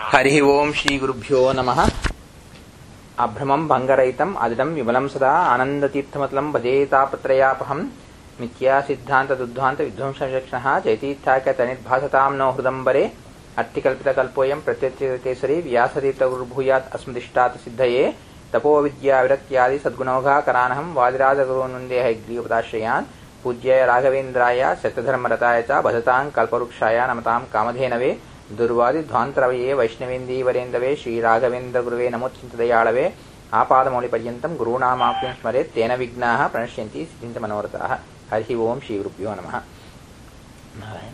ಹರಿ ಓಂ ಶ್ರೀ ಗುರುಭ್ಯೋ ನಮಃ ಅಭ್ರಮಂ ಭಂಗರಹಿತಂ ಅದಿದಂ ವಿಮಲಂ ಸದಾ ಆನಂದತೀರ್ಥಮತಲಂ ಭಜೇತಾಪತ್ರಯಾಪಹಂ ಮಿಥ್ಯಾ ಸಿದ್ಧಾಂತ ದುದ್ಧಾಂತ ವಿಧ್ವಂಸಕ್ಷಣ ಚೈತೀರ್ಥಾಖ್ಯ ತನಿರ್ಭಾಸತಾಂ ನೋ ಹೃದಂಬರೆ ಅರ್ಥಿಕಲ್ಪಿತಕಲ್ಪೋಯಂ ಪ್ರತ್ಯರ್ಥಿಕೇಸರಿ ವ್ಯಾಸತೀರ್ಥ ಗುರುಭೂಯಾತ್ ಅಸ್ಮದಿಷ್ಟಾತ್ ಸಿದ್ಧಯೇ ತಪೋ ವಿದ್ಯಾ ವಿರಕ್ತ್ಯಾದಿ ಸದ್ಗುಣೌಘಾಕರಾನಹಂ ವಾದಿರಾಜಗುರುನುಂದೇ ಹೈಗ್ರೀವದಾಶ್ರಯಾನ್ ಪೂಜ್ಯಾಯ ರಾಘವೇಂದ್ರಾಯ ಸತ್ಯಧರ್ಮರತಾಯ ಚ ಭಜತಾಂ ಕಲ್ಪವೃಕ್ಷಾಯ ನಮತಾಂ ಕಾಮಧೇನವೇ ದುರ್ವಾದಿ ಧ್ವಾಂತರವಯೇ ವೈಷ್ಣವೇಂದೀವರೇಂದವೇ ಶ್ರೀರಾಘವೇಂದ್ರ ಗುರುವೇ ನಮೋತ್ಸಿಂತದಯಾಳವೇ ಆಪಾದಮೌಳಿ ಪರ್ಯಂತಂ ಗುರುಣಾಮಾಪ್ಯಂ ಸ್ಮರೆ ತೇನ ವಿಘ್ನಾಃ ಪ್ರಣಶ್ಯಂತಿ ಸಿದ್ಧಿಂತ ಮನೋರಥಾಃ ಹರಿ ಓಂ ಶ್ರೀ ಗುರುಭ್ಯೋ ನಮಃ ನಾರಾಯಣ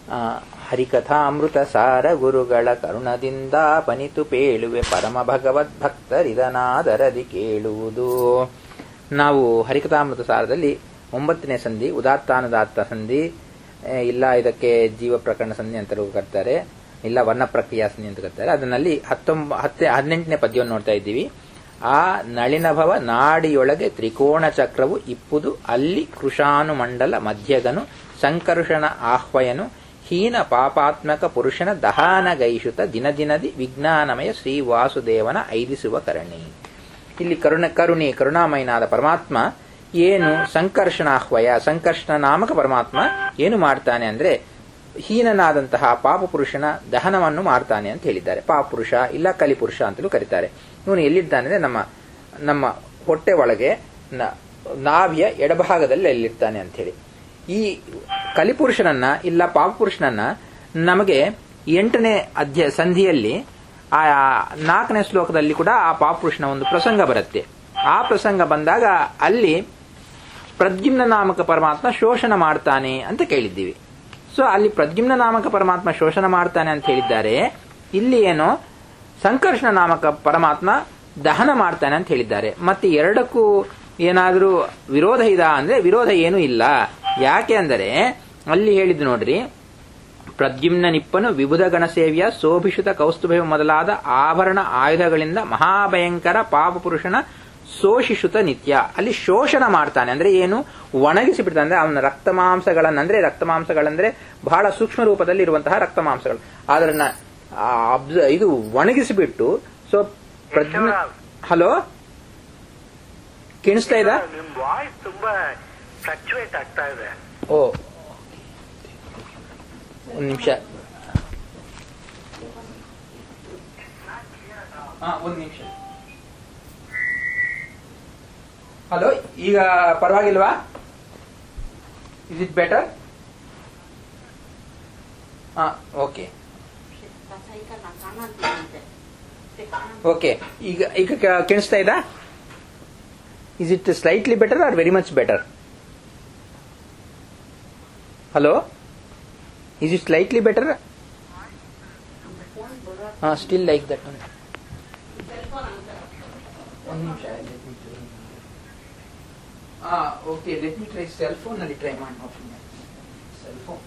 ಹರಿಕಥಾಮೃತ ಸಾರ ಗುರುಗಳ ಕರುಣದಿಂದ ಪನಿತು ಪೇಳುವೆ ಪರಮ ಭಗವದ್ಭಕ್ತರಿದನಾದರದಿ ಕೇಳುವುದು ನಾವು ಹರಿಕಥಾಮೃತ ಸಾರದಲ್ಲಿ ಒಂಬತ್ತನೇ ಸಂಧಿ ಉದಾತ್ತಾನುದಾತ್ತ ಸಂಧಿ ಇಲ್ಲ ಇದಕ್ಕೆ ಜೀವ ಪ್ರಕರಣ ಸಂಧಿ ಅಂತ ಕರ್ತಾರೆ ಇಲ್ಲ ವರ್ಣ ಪ್ರಕ್ರಿಯಾ ಸಂಧಿ ಅಂತ ಕರ್ತಾರೆ ಅದರಲ್ಲಿ ಹತ್ತೊಂಬ ಹತ್ತೆ ಹದಿನೆಂಟನೇ ಪದ್ಯವನ್ನು ನೋಡ್ತಾ ಇದ್ದೀವಿ ಆ ನಳಿನಭವ ನಾಡಿಯೊಳಗೆ ತ್ರಿಕೋಣ ಚಕ್ರವು ಇಪ್ಪುದು ಅಲ್ಲಿ ಕೃಷಾನುಮಂಡಲ ಮಧ್ಯಗನು ಸಂಕರ್ಷಣ ಆಹ್ವಯನು ಹೀನ ಪಾಪಾತ್ಮಕ ಪುರುಷನ ದಹಾನಗೈಷುತ ದಿನದಿನದಿ ವಿಜ್ಞಾನಮಯ ಶ್ರೀ ವಾಸುದೇವನ ಐದಿಸುವ ಕರಣಿ ಇಲ್ಲಿ ಕರುಣ ಕರುಣಿ ಕರುಣಾಮಯನಾದ ಪರಮಾತ್ಮ ಏನು ಸಂಕರ್ಷಣಾಹ್ವಯ ಸಂಕರ್ಷಣ ನಾಮಕ ಪರಮಾತ್ಮ ಏನು ಮಾಡ್ತಾನೆ ಅಂದ್ರೆ ಹೀನನಾದಂತಹ ಪಾಪ ಪುರುಷನ ದಹನವನ್ನು ಮಾಡ್ತಾನೆ ಅಂತ ಹೇಳಿದ್ದಾರೆ ಪಾಪ ಪುರುಷ ಇಲ್ಲ ಕಲಿಪುರುಷ ಅಂತಲೂ ಕರೀತಾರೆ ಇವನು ಎಲ್ಲಿರ್ತಾನೆ ಅಂದ್ರೆ ನಮ್ಮ ನಮ್ಮ ಹೊಟ್ಟೆ ಒಳಗೆ ನಾಭಿಯ ಎಡಭಾಗದಲ್ಲಿ ಎಲ್ಲಿರ್ತಾನೆ ಅಂತ ಹೇಳಿ ಈ ಕಲಿಪುರುಷನನ್ನ ಇಲ್ಲ ಪಾಪಪುರುಷನನ್ನ ನಮಗೆ ಎಂಟನೇ ಅಧ್ಯ ಸಂಧಿಯಲ್ಲಿ ಆ ನಾಲ್ಕನೇ ಶ್ಲೋಕದಲ್ಲಿ ಕೂಡ ಆ ಪಾಪಪುರುಷನ ಒಂದು ಪ್ರಸಂಗ ಬರುತ್ತೆ ಆ ಪ್ರಸಂಗ ಬಂದಾಗ ಅಲ್ಲಿ ಪ್ರದ್ಯುಮ್ನ ನಾಮಕ ಪರಮಾತ್ಮ ಶೋಷಣ ಮಾಡ್ತಾನೆ ಅಂತ ಕೇಳಿದ್ದೀವಿ ಸೊ ಅಲ್ಲಿ ಪ್ರದ್ಯುಮ್ನ ನಾಮಕ ಪರಮಾತ್ಮ ಶೋಷಣ ಮಾಡ್ತಾನೆ ಅಂತ ಹೇಳಿದ್ದಾರೆ ಇಲ್ಲಿ ಏನೋ ಸಂಕರ್ಷಣ ನಾಮಕ ಪರಮಾತ್ಮ ದಹನ ಮಾಡ್ತಾನೆ ಅಂತ ಹೇಳಿದ್ದಾರೆ ಮತ್ತೆ ಎರಡಕ್ಕೂ ಏನಾದರೂ ವಿರೋಧ ಇದ ಅಂದ್ರೆ ವಿರೋಧ ಏನೂ ಇಲ್ಲ ಯಾಕೆ ಅಂದರೆ ಅಲ್ಲಿ ಹೇಳಿದ್ದು ನೋಡ್ರಿ ಪ್ರದ್ಯುಮ್ನ ನಿಪ್ಪನು ವಿಬುಧ ಗಣಸೇವ್ಯ ಶೋಭಿಷುತ ಕೌಸ್ತುಭ ಮೊದಲಾದ ಆಭರಣ ಆಯುಧಗಳಿಂದ ಮಹಾಭಯಂಕರ ಪಾಪ ಪುರುಷನ ಶೋಷಿಸುತ್ತ ನಿತ್ಯ ಅಲ್ಲಿ ಶೋಷಣ ಮಾಡ್ತಾನೆ ಅಂದ್ರೆ ಏನು ಒಣಗಿಸಿ ಬಿಡ್ತಾನೆ ಅಂದ್ರೆ ಅವನ ರಕ್ತ ಮಾಂಸಗಳನ್ನ ಅಂದ್ರೆ ರಕ್ತ ಮಾಂಸಗಳಂದ್ರೆ ಬಹಳ ಸೂಕ್ಷ್ಮ ರೂಪದಲ್ಲಿ ಇರುವಂತಹ ರಕ್ತ ಮಾಂಸಗಳು ಅದನ್ನ ಇದು ಒಣಗಿಸಿಬಿಟ್ಟು ಸೊ ಪ್ರಜ್ಞ ಹಲೋ ಕೇಳಿಸ್ತಾ ಇದ ನಿಮ್ ವಾಯ್ಸ್ ತುಂಬಾ ಫ್ಲಕ್ಚುಯೇಟ್ ಆಗ್ತಾ ಇದೆ ಓ ಒಂದು ನಿಮಿಷ ಒಂದು ನಿಮಿಷ ಹಲೋ ಈಗ ಪರವಾಗಿಲ್ವಾ ಇಸ್ ಇಟ್ ಬೆಟರ್ ಹಾ ಓಕೆ ಓಕೆ ಈಗ ಈಗ ಕೇಳಿಸ್ತಾ ಇದ್ದಾ is it slightly better are very much better hello is it slightly better ಹಾ ಸ್ಟಿಲ್ ಲೈಕ್ ದಟ್ ಒಂದು ನಿಮಿಷ okay let me try cell phone ನಲ್ಲಿ ಟ್ರೈ ಮಾಡಿ ನೋಡ್ತೀನಿ ಸೆಲ್ ಫೋನ್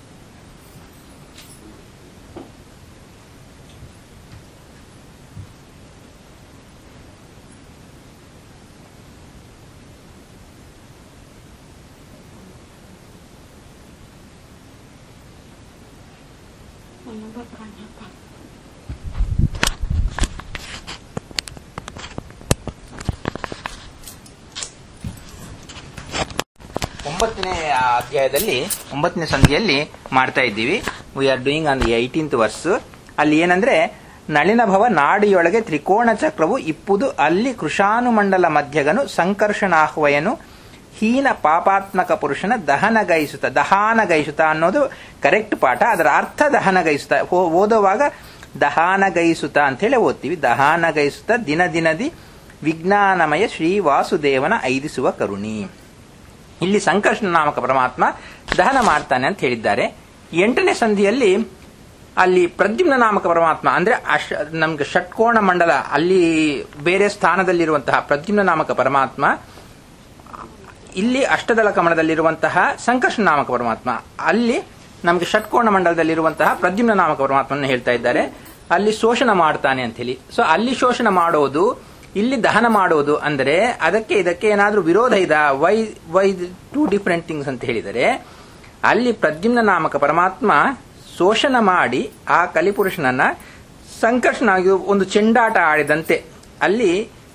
ಒಂಬತ್ತನೇ ಅಧ್ಯಾಯದಲ್ಲಿ ಒಂಬತ್ತನೇ ಸಂಧಿಯಲ್ಲಿ ಮಾಡ್ತಾ ಇದ್ದೀವಿ we are doing on the eighteenth verse ಅಲ್ಲಿ ಏನಂದ್ರೆ ನಳಿನಭವ ನಾಡಿಯೊಳಗೆ ತ್ರಿಕೋಣ ಚಕ್ರವು ಇಪ್ಪುದು ಅಲ್ಲಿ ಕೃಷಾನುಮಂಡಲ ಮಧ್ಯಗನು ಸಂಕರ್ಷಣಾಹ್ವಯನು ಹೀನ ಪಾಪಾತ್ಮಕ ಪುರುಷನ ದಹನಗೈಸುತ್ತ ದಹಾನಗೈಸುತ್ತ ಅನ್ನೋದು ಕರೆಕ್ಟ್ ಪಾಠ ಅದರ ಅರ್ಥ ದಹನಗೈಸುತ್ತ ಓದುವಾಗ ದಹಾನಗೈಸುತ್ತ ಅಂತ ಹೇಳಿ ಓದ್ತೀವಿ ದಹಾನಗೈಸುತ್ತ ದಿನ ದಿನದಿ ವಿಜ್ಞಾನಮಯ ಶ್ರೀ ವಾಸುದೇವನ ಐದಿಸುವ ಕರುಣಿ ಇಲ್ಲಿ ಸಂಕರ್ಷಣ ನಾಮಕ ಪರಮಾತ್ಮ ದಹನ ಮಾಡ್ತಾನೆ ಅಂತ ಹೇಳಿದ್ದಾರೆ ಎಂಟನೇ ಸಂಧಿಯಲ್ಲಿ ಅಲ್ಲಿ ಪ್ರದ್ಯುಮ್ನ ನಾಮಕ ಪರಮಾತ್ಮ ಅಂದ್ರೆ ಅಶ್ ನಮ್ಗೆ ಷಟ್ಕೋಣ ಮಂಡಲ ಅಲ್ಲಿ ಬೇರೆ ಸ್ಥಾನದಲ್ಲಿರುವಂತಹ ಪ್ರದ್ಯುಮ್ನ ನಾಮಕ ಪರಮಾತ್ಮ ಇಲ್ಲಿ ಅಷ್ಟದಳ ಕಮಲದಲ್ಲಿರುವಂತಹ ಸಂಕರ್ಷಣ ನಾಮಕ ಪರಮಾತ್ಮ ಅಲ್ಲಿ ನಮಗೆ ಷಟ್ಕೋಣ ಮಂಡಲದಲ್ಲಿರುವಂತಹ ಪ್ರದ್ಯುಮ್ನ ನಾಮಕ ಪರಮಾತ್ಮನ ಹೇಳ್ತಾ ಇದ್ದಾರೆ ಅಲ್ಲಿ ಶೋಷಣ ಮಾಡ್ತಾನೆ ಅಂತ ಹೇಳಿ ಸೊ ಅಲ್ಲಿ ಶೋಷಣ ಮಾಡೋದು ಇಲ್ಲಿ ದಹನ ಮಾಡೋದು ಅಂದರೆ ಅದಕ್ಕೆ ಇದಕ್ಕೆ ಏನಾದರೂ ವಿರೋಧ ಇದ why why two different things ಅಂತ ಹೇಳಿದರೆ ಅಲ್ಲಿ ಪ್ರದ್ಯುಮ್ನ ನಾಮಕ ಪರಮಾತ್ಮ ಶೋಷಣ ಮಾಡಿ ಆ ಕಲಿಪುರುಷನನ್ನ ಸಂಕರ್ಷಣ ಇದು ಒಂದು ಚೆಂಡಾಟ ಆಡಿದಂತೆ ಅಲ್ಲಿ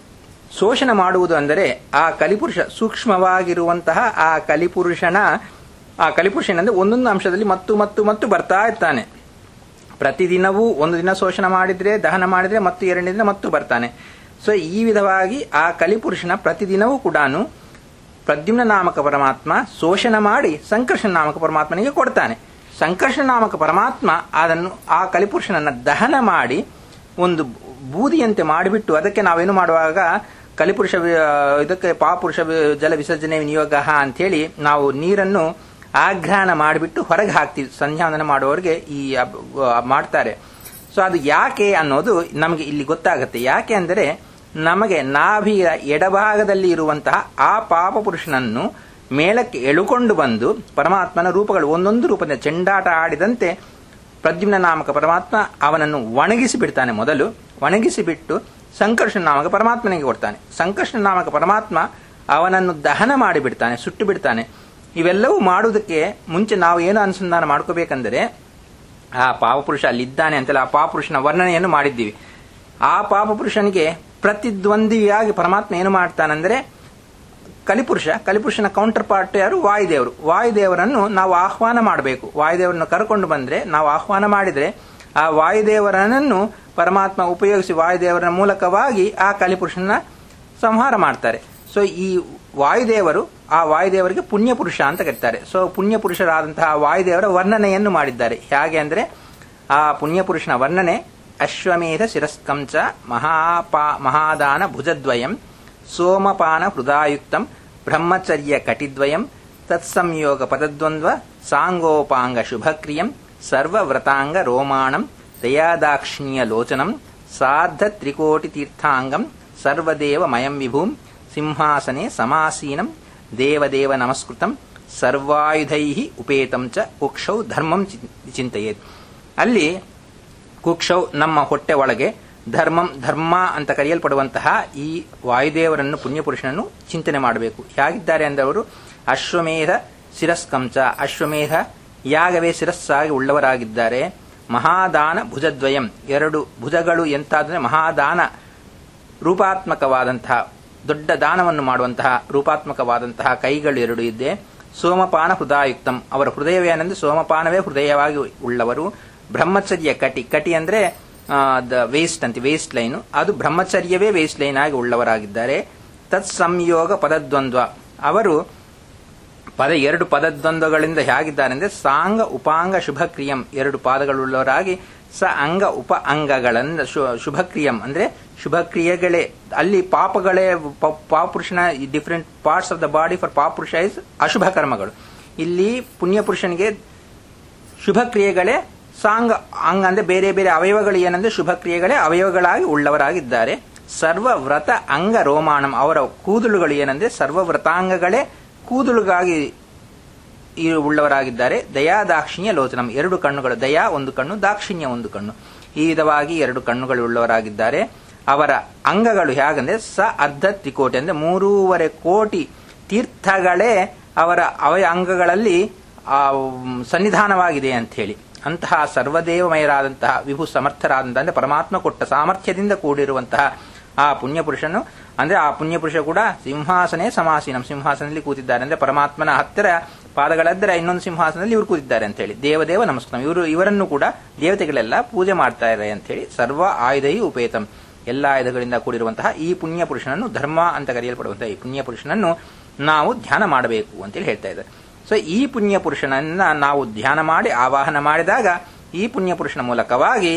ಶೋಷಣ ಮಾಡುವುದು ಅಂದರೆ ಆ ಕಲಿಪುರುಷ ಸೂಕ್ಷ್ಮವಾಗಿರುವಂತಹ ಆ ಕಲಿಪುರುಷನ ಆ ಕಲಿಪುರುಷನ ಅಂದ್ರೆ ಒಂದೊಂದು ಅಂಶದಲ್ಲಿ ಮತ್ತು ಮತ್ತು ಮತ್ತು ಬರ್ತಾ ಇರ್ತಾನೆ ಪ್ರತಿದಿನವೂ ಒಂದು ದಿನ ಶೋಷಣ ಮಾಡಿದ್ರೆ ದಹನ ಮಾಡಿದ್ರೆ ಮತ್ತು ಎರಡನೇ ದಿನ ಮತ್ತು ಬರ್ತಾನೆ ಸೊ ಈ ವಿಧವಾಗಿ ಆ ಕಲಿಪುರುಷನ ಪ್ರತಿದಿನವೂ ಕೂಡ ಪ್ರದ್ಯುಮ್ನ ನಾಮಕ ಪರಮಾತ್ಮ ಶೋಷಣ ಮಾಡಿ ಸಂಕರ್ಷಣ ನಾಮಕ ಪರಮಾತ್ಮನಿಗೆ ಕೊಡ್ತಾನೆ ಸಂಕರ್ಷಣ ನಾಮಕ ಪರಮಾತ್ಮ ಅದನ್ನು ಆ ಕಲಿಪುರುಷನನ್ನ ದಹನ ಮಾಡಿ ಒಂದು ಬೂದಿಯಂತೆ ಮಾಡಿಬಿಟ್ಟು ಅದಕ್ಕೆ ನಾವೇನು ಮಾಡುವಾಗ ಕಲಿಪುರುಷ ವಿ- ಇದಕ್ಕೆ ಪಾಪುರುಷ ವಿ- ಜಲ ವಿಸರ್ಜನೆ ವಿನಿಯೋಗ ಅಂತೇಳಿ ನಾವು ನೀರನ್ನು ಆಘ್ರಾಣ ಮಾಡಿಬಿಟ್ಟು ಹೊರಗೆ ಹಾಕ್ತೀವಿ ಸಂಧ್ಯಾವಂದನ ಮಾಡುವವರಿಗೆ ಈ ಅಬ್- ಅಹ್ ಮಾಡ್ತಾರೆ ಸೊ ಅದು ಯಾಕೆ ಅನ್ನೋದು ನಮಗೆ ಇಲ್ಲಿ ಗೊತ್ತಾಗುತ್ತೆ ಯಾಕೆ ಅಂದರೆ ನಮಗೆ ನಾಭಿಯ ಎಡಭಾಗದಲ್ಲಿ ಇರುವಂತಹ ಆ ಪಾಪ ಪುರುಷನನ್ನು ಮೇಲಕ್ಕೆ ಎಳುಕೊಂಡು ಬಂದು ಪರಮಾತ್ಮನ ರೂಪಗಳು ಒಂದೊಂದು ರೂಪದ ಚೆಂಡಾಟ ಆಡಿದಂತೆ ಪ್ರದ್ಯುಮ್ನ ನಾಮಕ ಪರಮಾತ್ಮ ಅವನನ್ನು ಒಣಗಿಸಿ ಬಿಡ್ತಾನೆ ಮೊದಲು ಒಣಗಿಸಿ ಬಿಟ್ಟು ಸಂಕರ್ಷಣ ನಾಮಕ ಪರಮಾತ್ಮನಿಗೆ ಕೊಡ್ತಾನೆ ಸಂಕರ್ಷಣ ನಾಮಕ ಪರಮಾತ್ಮ ಅವನನ್ನು ದಹನ ಮಾಡಿ ಬಿಡ್ತಾನೆ ಸುಟ್ಟು ಬಿಡ್ತಾನೆ ಇವೆಲ್ಲವೂ ಮಾಡುವುದಕ್ಕೆ ಮುಂಚೆ ನಾವು ಏನು ಅನುಸಂಧಾನ ಮಾಡ್ಕೋಬೇಕಂದರೆ ಆ ಪಾಪಪುರುಷ ಅಲ್ಲಿದ್ದಾನೆ ಅಂತಲ್ಲ ಆ ಪಾಪಪುರುಷನ ವರ್ಣನೆಯನ್ನು ಮಾಡಿದ್ದೀವಿ ಆ ಪಾಪಪುರುಷನಿಗೆ ಪ್ರತಿದ್ವಂದ್ವಿಯಾಗಿ ಪರಮಾತ್ಮ ಏನು ಮಾಡ್ತಾನಂದ್ರೆ ಕಲಿಪುರುಷ ಕಲಿಪುರುಷನ ಕೌಂಟರ್ ಪಾರ್ಟ್ ಯಾರು ವಾಯುದೇವರು ವಾಯುದೇವರನ್ನು ನಾವು ಆಹ್ವಾನ ಮಾಡಬೇಕು ವಾಯುದೇವರನ್ನು ಕರ್ಕೊಂಡು ಬಂದ್ರೆ ನಾವು ಆಹ್ವಾನ ಮಾಡಿದ್ರೆ ಆ ವಾಯುದೇವರನ್ನು ಪರಮಾತ್ಮ ಉಪಯೋಗಿಸಿ ವಾಯುದೇವರ ಮೂಲಕವಾಗಿ ಆ ಕಲಿಪುರುಷನ ಸಂಹಾರ ಮಾಡ್ತಾರೆ ಸೊ ಈ ವಾಯುದೇವರು ಆ ವಾಯುದೇವರಿಗೆ ಪುಣ್ಯ ಪುರುಷ ಅಂತ ಕರೀತಾರೆ ಸೊ ಪುಣ್ಯ ಪುರುಷರಾದಂತಹ ವಾಯುದೇವರ ವರ್ಣನೆಯನ್ನು ಮಾಡಿದ್ದಾರೆ ಹೇಗೆ ಅಂದ್ರೆ ಆ ಪುಣ್ಯ ಪುರುಷನ ವರ್ಣನೆ ಅಶ್ವಮೇಧ ಶಿರಸ್ಕಂಚ ಮಹಾಪಾ ಮಹಾದಾನ ಭುಜದ್ವಯಂ ಸೋಮಪಾನ ಹೃದಾಯುಕ್ತಂ ಬ್ರಹ್ಮಚರ್ಯ ಕಟಿದ್ವಯಂ ತತ್ಸಂಯೋಗ ಪದದ್ವಂದ್ವ ಸಾಂಗೋಪಾಂಗ ಶುಭಕ್ರಿಯಂ ಸರ್ವವ್ರತಾಂಗ ರೋಮಾಣಂ ದಯಾದಾಕ್ಷಿಣ್ಯ ಲೋಚನಂ ಸಾರ್ಧ ತ್ರಿಕೋಟಿ ತೀರ್ಥಾಂಗಂ ಸರ್ವದೇವ ಮಯಂ ವಿಭೂಂ ಸಿಂಹಾಸನೆ ಸಮಾಸೀನಂ ದೇವದೇವ ನಮಸ್ಕೃತಂ ಸರ್ವಾಯುಧೈ ಉಪೇತಂ ಚ ಕುಕ್ಷೌ ಧರ್ಮಂ ಚಿ- ಚಿಂತೆಯೇತ್ ಅಲ್ಲಿ ಕುಕ್ಷೌ ನಮ್ಮ ಹೊಟ್ಟೆ ಒಳಗೆ ಧರ್ಮಂ ಧರ್ಮ ಅಂತ ಕರೆಯಲ್ಪಡುವಂತಹ ಈ ವಾಯುದೇವರನ್ನು ಪುಣ್ಯಪುರುಷನನ್ನು ಚಿಂತನೆ ಮಾಡಬೇಕು ಹೇಗಿದ್ದಾರೆ ಅಂದ್ರೆ ಅವರು ಅಶ್ವಮೇಧ ಶಿರಸ್ಕಂಚ ಅಶ್ವಮೇಧ ಯಾಗವೇ ಶಿರಸ್ಸಾಗಿ ಉಳ್ಳವರಾಗಿದ್ದಾರೆ ಮಹಾದಾನ ಭುಜದ್ವಯಂ ಎರಡು ಭುಜಗಳು ಎಂತಾದ್ರೆ ಮಹಾದಾನ ರೂಪಾತ್ಮಕವಾದಂತಹ ದೊಡ್ಡ ದಾನವನ್ನು ಮಾಡುವಂತಹ ರೂಪಾತ್ಮಕವಾದಂತಹ ಕೈಗಳು ಎರಡು ಇದ್ದೆ ಸೋಮಪಾನ ಹೃದಯುಕ್ತಂ ಅವರ ಹೃದಯವೇನೆಂದ್ರೆ ಸೋಮಪಾನವೇ ಹೃದಯವಾಗಿ ಉಳ್ಳವರು ಬ್ರಹ್ಮಚರ್ಯ ಕಟಿ ಕಟಿ ಅಂದ್ರೆ ದ ವೇಸ್ಟ್ ಅಂತ ವೇಸ್ಟ್ ಲೈನ್ ಅದು ಬ್ರಹ್ಮಚರ್ಯವೇ ವೇಸ್ಟ್ ಲೈನ್ ಆಗಿ ಉಳ್ಳವರಾಗಿದ್ದಾರೆ ತತ್ ಸಂಯೋಗ ಪದದ್ವಂದ್ವ ಅವರು ಪದ ಎರಡು ಪದದ್ವಂದ್ವಗಳಿಂದ ಹೇಗಿದ್ದಾರೆ ಅಂದ್ರೆ ಸಾಂಗ ಉಪಾಂಗ ಶುಭಕ್ರಿಯಂ ಎರಡು ಪಾದಗಳುಳ್ಳವರಾಗಿ ಸ ಅಂಗ ಉಪ ಅಂಗಗಳನ್ನ ಶು- ಶುಭಕ್ರಿಯಂ ಅಂದ್ರೆ ಶುಭಕ್ರಿಯೆಗಳೇ ಅಲ್ಲಿ ಪಾಪಗಳೇ ಪ- ಪಾಪುರುಷನ different parts of the body for ಪಾಪುರುಷ ಇಸ್ ಅಶುಭ ಕರ್ಮಗಳು ಇಲ್ಲಿ ಪುಣ್ಯಪುರುಷನಿಗೆ ಶುಭ ಕ್ರಿಯೆಗಳೇ ಸಾಂಗ ಅಂಗ ಅಂದ್ರೆ ಬೇರೆ ಬೇರೆ ಅವಯವಗಳು ಏನಂದ್ರೆ ಶುಭ ಕ್ರಿಯೆಗಳೇ ಅವಯವಗಳಾಗಿ ಉಳ್ಳವರಾಗಿದ್ದಾರೆ ಸರ್ವ ವ್ರತ ಅಂಗ ರೋಮಾಣಂ ಅವರ ಕೂದಲುಗಳು ಏನಂದ್ರೆ ಸರ್ವ ವ್ರತಾಂಗಗಳೇ ಕೂದಲುಗಾಗಿ ಈ ಉಳ್ಳವರಾಗಿದ್ದಾರೆ ದಯಾ ದಾಕ್ಷಿಣ್ಯ ಲೋಚನಂ ಎರಡು ಕಣ್ಣುಗಳು ದಯಾ ಒಂದು ಕಣ್ಣು ದಾಕ್ಷಿಣ್ಯ ಒಂದು ಕಣ್ಣು ಈ ವಿಧವಾಗಿ ಎರಡು ಕಣ್ಣುಗಳು ಉಳ್ಳವರಾಗಿದ್ದಾರೆ ಅವರ ಅಂಗಗಳು ಹೇಗಂದ್ರೆ ಸ ಅರ್ಧ ತ್ರಿಕೋಟಿ ಅಂದ್ರೆ ಮೂರೂವರೆ ಕೋಟಿ ತೀರ್ಥಗಳೇ ಅವರ ಅವಯ ಅಂಗಗಳಲ್ಲಿ ಆ, ಮ್, ಸನ್ನಿಧಾನವಾಗಿದೆ ಅಂತ ಹೇಳಿ ಅಂತಹ ಸರ್ವದೇವಮಯರಾದಂತಹ ವಿಭು ಸಮರ್ಥರಾದಂತಹ ಅಂದ್ರೆ ಪರಮಾತ್ಮ ಕೊಟ್ಟ ಸಾಮರ್ಥ್ಯದಿಂದ ಕೂಡಿರುವಂತಹ ಆ ಪುಣ್ಯಪುರುಷನು ಅಂದ್ರೆ ಆ ಪುಣ್ಯಪುರುಷ ಕೂಡ ಸಿಂಹಾಸನೆ ಸಮಾಸೀನಂ ಸಿಂಹಾಸನದಲ್ಲಿ ಕೂತಿದ್ದಾರೆ ಅಂದ್ರೆ ಪರಮಾತ್ಮನ ಹತ್ತಿರ ಪಾದಗಳದ್ದರ ಇನ್ನೊಂದು ಸಿಂಹಾಸನದಲ್ಲಿ ಇವರು ಕೂತಿದ್ದಾರೆ ಅಂತ ಹೇಳಿ ದೇವದೇವ ನಮಸ್ಕಾರ ಇವರು ಇವರನ್ನು ಕೂಡ ದೇವತೆಗಳೆಲ್ಲ ಪೂಜೆ ಮಾಡ್ತಾ ಇದ್ದಾರೆ ಅಂತ ಹೇಳಿ ಸರ್ವ ಆಯುಧೈ ಉಪೇತಂ ಎಲ್ಲ ಆಯುಧಗಳಿಂದ ಕೂಡಿರುವಂತಹ ಈ ಪುಣ್ಯ ಪುರುಷನನ್ನು ಧರ್ಮ ಅಂತ ಕರೆಯಲ್ಪಡುವಂತಹ ಈ ಪುಣ್ಯ ಪುರುಷನನ್ನು ನಾವು ಧ್ಯಾನ ಮಾಡಬೇಕು ಅಂತೇಳಿ ಹೇಳ್ತಾ ಇದ್ದಾರೆ ಸೊ ಈ ಪುಣ್ಯ ಪುರುಷನನ್ನ ನಾವು ಧ್ಯಾನ ಮಾಡಿ ಆವಾಹನ ಮಾಡಿದಾಗ ಈ ಪುಣ್ಯ ಪುರುಷನ ಮೂಲಕವಾಗಿ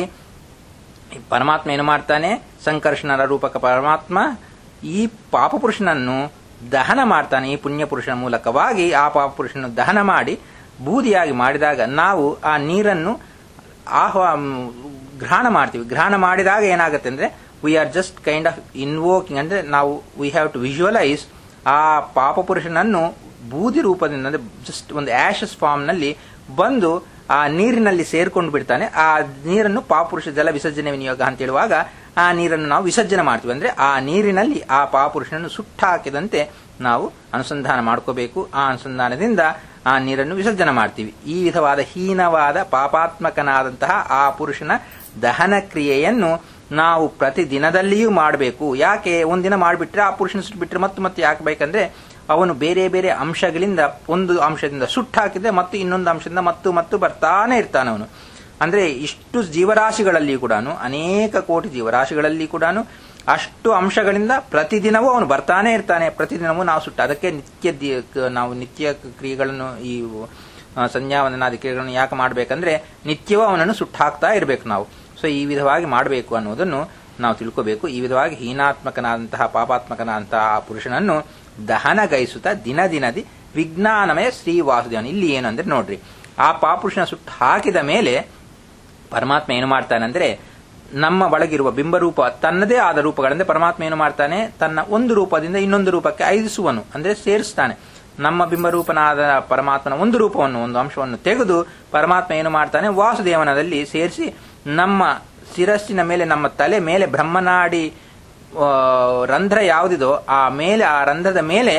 ಪರಮಾತ್ಮ ಏನು ಮಾಡ್ತಾನೆ ಸಂಕರ್ಷಣರ ರೂಪಕ ಪರಮಾತ್ಮ ಈ ಪಾಪಪುರುಷನನ್ನು ದಹನ ಮಾಡ್ತಾನೆ ಈ ಪುಣ್ಯ ಪುರುಷನ ಮೂಲಕವಾಗಿ ಆ ಪಾಪಪುರುಷನ ದಹನ ಮಾಡಿ ಬೂದಿಯಾಗಿ ಮಾಡಿದಾಗ ನಾವು ಆ ನೀರನ್ನು ಆಹ್ವಾ ಗ್ರಹಣ ಮಾಡ್ತೀವಿ ಗ್ರಹಣ ಮಾಡಿದಾಗ ಏನಾಗುತ್ತೆ ಅಂದ್ರೆ we are just kind of invoking ಅಂದ್ರೆ ನಾವು ವಿ ಹ್ಯಾವ್ ಟು ವಿಜುವಲೈಸ್ ಆ ಪಾಪಪುರುಷನನ್ನು ಬೂದಿ ರೂಪದಿಂದ ಅಂದ್ರೆ ಜಸ್ಟ್ ಒಂದು ಆಶಸ್ ಫಾರ್ಮ್ ನಲ್ಲಿ ಬಂದು ಆ ನೀರಿನಲ್ಲಿ ಸೇರ್ಕೊಂಡು ಬಿಡ್ತಾನೆ ಆ ನೀರನ್ನು ಪಾಪುರುಷ ಜಲ ವಿಸರ್ಜನೆ ವಿನಿಯೋಗ ಅಂತ ಹೇಳುವಾಗ ಆ ನೀರನ್ನು ನಾವು ವಿಸರ್ಜನೆ ಮಾಡ್ತೀವಿ ಅಂದ್ರೆ ಆ ನೀರಿನಲ್ಲಿ ಆ ಪಾಪುರುಷನನ್ನು ಸುಟ್ಟಾಕಿದಂತೆ ನಾವು ಅನುಸಂಧಾನ ಮಾಡ್ಕೋಬೇಕು ಆ ಅನುಸಂಧಾನದಿಂದ ಆ ನೀರನ್ನು ವಿಸರ್ಜನೆ ಮಾಡ್ತೀವಿ ಈ ವಿಧವಾದ ಹೀನವಾದ ಪಾಪಾತ್ಮಕನಾದಂತಹ ಆ ಪುರುಷನ ದಹನ ಕ್ರಿಯೆಯನ್ನು ನಾವು ಪ್ರತಿ ದಿನದಲ್ಲಿಯೂ ಮಾಡಬೇಕು ಯಾಕೆ ಒಂದಿನ ಮಾಡಿಬಿಟ್ರೆ ಆ ಪುರುಷನ ಸುಟ್ಬಿಟ್ರೆ ಮತ್ತೆ ಮತ್ತೆ ಯಾಕೆ ಬೇಕಂದ್ರೆ ಅವನು ಬೇರೆ ಬೇರೆ ಅಂಶಗಳಿಂದ ಒಂದು ಅಂಶದಿಂದ ಸುಟ್ಟು ಹಾಕಿದ್ರೆ ಮತ್ತು ಇನ್ನೊಂದು ಅಂಶದಿಂದ ಮತ್ತು ಮತ್ತು ಬರ್ತಾನೆ ಇರ್ತಾನೆ ಅವನು ಅಂದ್ರೆ ಇಷ್ಟು ಜೀವರಾಶಿಗಳಲ್ಲಿ ಕೂಡ ಅನೇಕ ಕೋಟಿ ಜೀವರಾಶಿಗಳಲ್ಲಿ ಕೂಡ ಅಷ್ಟು ಅಂಶಗಳಿಂದ ಪ್ರತಿದಿನವೂ ಅವನು ಬರ್ತಾನೆ ಇರ್ತಾನೆ ಪ್ರತಿದಿನವೂ ನಾವು ಸುಟ್ಟು ಅದಕ್ಕೆ ನಿತ್ಯ ದಿ- ನಾವು ನಿತ್ಯ ಕ್ರಿಯೆಗಳನ್ನು ಈ ಆ, ಸಂಧ್ಯಾವಂದನಾದಿ ಕ್ರಿಯೆಗಳನ್ನು ಯಾಕೆ ಮಾಡಬೇಕಂದ್ರೆ ನಿತ್ಯವೂ ಅವನನ್ನು ಸುಟ್ಟು ಹಾಕ್ತಾ ಇರಬೇಕು ನಾವು ಸೊ ಈ ವಿಧವಾಗಿ ಮಾಡಬೇಕು ಅನ್ನೋದನ್ನು ನಾವು ತಿಳ್ಕೋಬೇಕು ಈ ವಿಧವಾಗಿ ಹೀನಾತ್ಮಕನಾದಂತಹ ಪಾಪಾತ್ಮಕನಾದಂತಹ ಆ ಪುರುಷನನ್ನು ದಹನಗೈಸುತ್ತಾ ದಿನ ದಿನದಿ ವಿಜ್ಞಾನಮಯ ಶ್ರೀ ವಾಸುದೇವನ್ ಇಲ್ಲಿ ಏನು ಅಂದ್ರೆ ನೋಡ್ರಿ ಆ ಪಾಪುರುಷನ ಸುಟ್ಟು ಹಾಕಿದ ಮೇಲೆ ಪರಮಾತ್ಮ ಏನು ಮಾಡ್ತಾನಂದ್ರೆ ನಮ್ಮ ಒಳಗಿರುವ ಬಿಂಬರೂಪ ತನ್ನದೇ ಆದ ರೂಪಗಳಂದ್ರೆ ಪರಮಾತ್ಮ ಏನು ಮಾಡ್ತಾನೆ ತನ್ನ ಒಂದು ರೂಪದಿಂದ ಇನ್ನೊಂದು ರೂಪಕ್ಕೆ ಐದಿಸುವನು ಅಂದ್ರೆ ಸೇರಿಸ್ತಾನೆ ನಮ್ಮ ಬಿಂಬರೂಪನಾದ ಪರಮಾತ್ಮನ ಒಂದು ರೂಪವನ್ನು ಒಂದು ಅಂಶವನ್ನು ತೆಗೆದು ಪರಮಾತ್ಮ ಏನು ಮಾಡ್ತಾನೆ ವಾಸುದೇವನದಲ್ಲಿ ಸೇರಿಸಿ ನಮ್ಮ ಶಿರಸ್ಸಿನ ಮೇಲೆ ನಮ್ಮ ತಲೆ ಮೇಲೆ ಬ್ರಹ್ಮನಾಡಿ ಆ, ರಂಧ್ರ ಯಾವುದಿದೋ ಆ ಮೇಲೆ ಆ ರಂಧ್ರದ ಮೇಲೆ